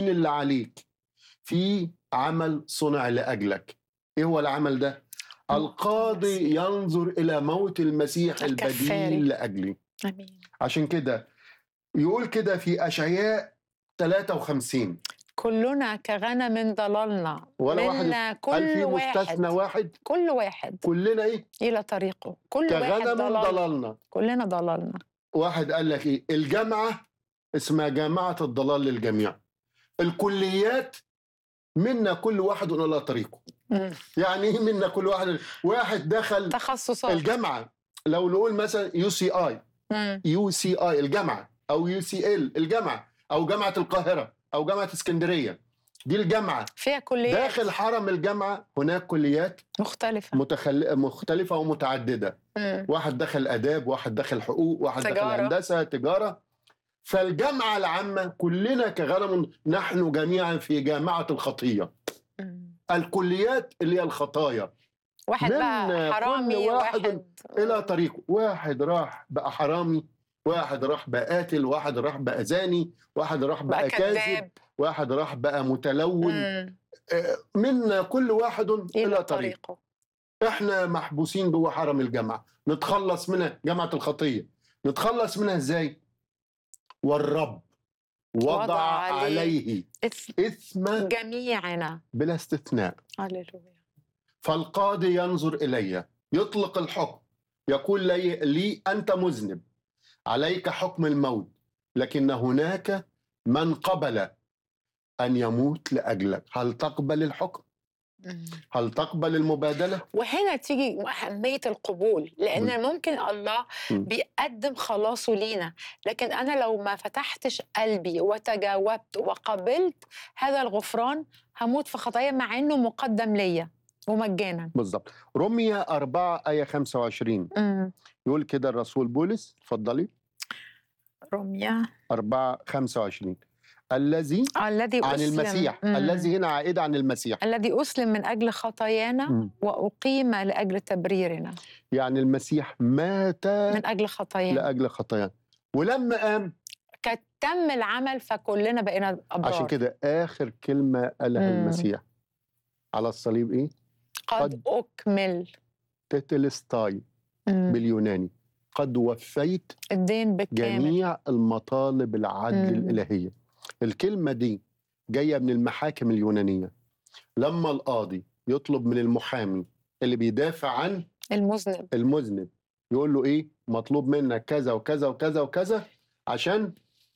اللي عليك في عمل صنع لاجلك ايه هو العمل ده القاضي ينظر الى موت المسيح الكفاري. البديل لاجلي امين عشان كده يقول كده في اشعياء 53 كلنا كغنم ضللنا ولا واحد منا هل كل في واحد مستثنى واحد كل واحد كلنا ايه الى طريقه كل واحد كغنم ضلل ضللنا كلنا ضللنا واحد قال لك ايه الجامعه اسمها جامعه الضلال للجميع الكليات منا كل واحد الى طريقه مم. يعني ايه منا كل واحد واحد دخل تخصصات الجامعه لو نقول مثلا يو سي اي مم. يو سي اي الجامعه او يو سي ال الجامعه او جامعه القاهره او جامعه اسكندريه دي الجامعه فيها كليات داخل حرم الجامعه هناك كليات مختلفة متخل... مختلفه ومتعدده مم. واحد دخل اداب واحد دخل حقوق واحد دخل تجارة. هندسه تجاره فالجامعه العامه كلنا كغنم نحن جميعا في جامعه الخطيه مم. الكليات اللي هي الخطايا واحد من بقى كل حرامي واحد واحد الى طريقه واحد راح بقى حرامي واحد راح بقى قاتل واحد راح بقى زاني واحد راح بقى, بقى كاذب كذاب واحد راح بقى متلون مم. آه، منا كل واحد الى الى طريق طريقه احنا محبوسين جوه حرم الجامعه نتخلص منها جامعه الخطيه نتخلص منها ازاي والرب وضع, وضع عليه عليه إثم اثم جميعنا بلا استثناء هللويا فالقاضي ينظر الي يطلق الحكم يقول لي, لي انت مذنب عليك حكم الموت لكن هناك من قبل ان يموت لاجلك هل تقبل الحكم مم. هل تقبل المبادله وهنا تيجي أهمية القبول لأن ممكن الله مم. بيقدم خلاصه لينا لكن أنا لو ما فتحتش قلبي وتجاوبت وقبلت هذا الغفران هموت في خطايا مع إنه مقدم ليا ومجانا بالضبط رمية 4 آية 25 مم. يقول كده الرسول بولس اتفضلي رمية 4 25 الذي الذي عن أسلم المسيح مم. الذي هنا عائد عن المسيح الذي أسلم من أجل خطايانا مم. وأقيم لأجل تبريرنا يعني المسيح مات من أجل خطايانا لأجل خطايانا ولما قام كانت تم العمل فكلنا بقينا أبرار عشان كده آخر كلمة قالها مم. المسيح على الصليب إيه؟ قد أكمل تيتلستاي مم. باليوناني قد وفيت الدين بالكامل جميع المطالب العدل مم. الإلهية الكلمة دي جاية من المحاكم اليونانية لما القاضي يطلب من المحامي اللي بيدافع عن المذنب المذنب يقول له ايه مطلوب منك كذا وكذا وكذا وكذا عشان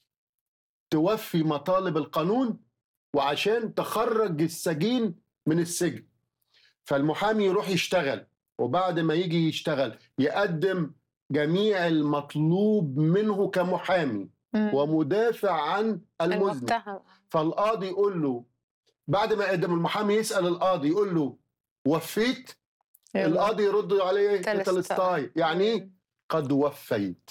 توفي مطالب القانون وعشان تخرج السجين من السجن فالمحامي يروح يشتغل وبعد ما يجي يشتغل يقدم جميع المطلوب منه كمحامي مم. ومدافع عن المذنب المتهم فالقاضي يقول له بعد ما يقدم المحامي يسأل القاضي يقول له وفيت القاضي يرد عليه تلستاي. تلستاي يعني ايه قد وفيت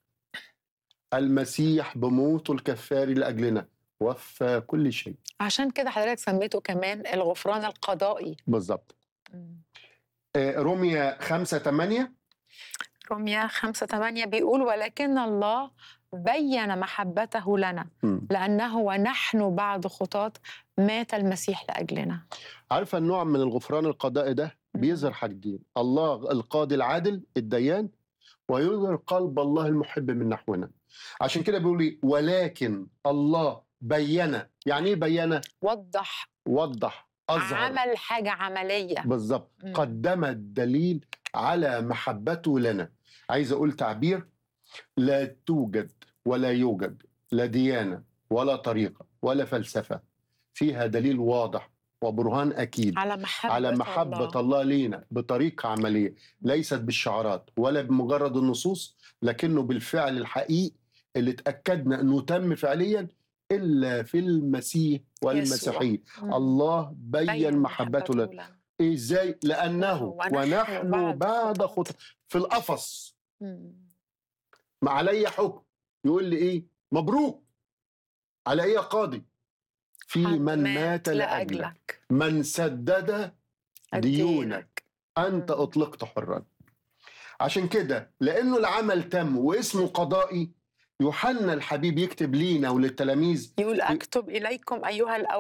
المسيح بموته الكفاري لاجلنا وفى كل شيء عشان كده حضرتك سميته كمان الغفران القضائي بالظبط آه، روميا 5 8 روميا 5 8 بيقول ولكن الله بين محبته لنا مم. لأنه ونحن بعد خطاة مات المسيح لأجلنا عارفه النوع من الغفران القضائي ده بيظهر حاجتين الله القاضي العادل الديان ويظهر قلب الله المحب من نحونا عشان كده بيقول لي ولكن الله بين يعني ايه بين وضح وضح اظهر عمل حاجة عملية بالظبط مم. قدم الدليل على محبته لنا عايز اقول تعبير لا توجد ولا يوجد لا ديانه ولا طريقه ولا فلسفه فيها دليل واضح وبرهان اكيد على محبة على محبه الله. الله لينا بطريقه عمليه ليست بالشعارات ولا بمجرد النصوص لكنه بالفعل الحقيقي اللي تاكدنا انه تم فعليا الا في المسيح والمسيحيه مم. الله بين محبته لنا لنا ازاي لانه ونحن ونحن بعد بعد خطاة. خطى في القفص مم. ما علي حكم يقول لي ايه مبروك على ايه يا قاضي في من مات لاجلك من سدد ديونك انت مم. اطلقت حرا عشان كده لانه العمل تم واسمه قضائي يوحنا الحبيب يكتب لينا وللتلاميذ يقول أكتب إليكم أيها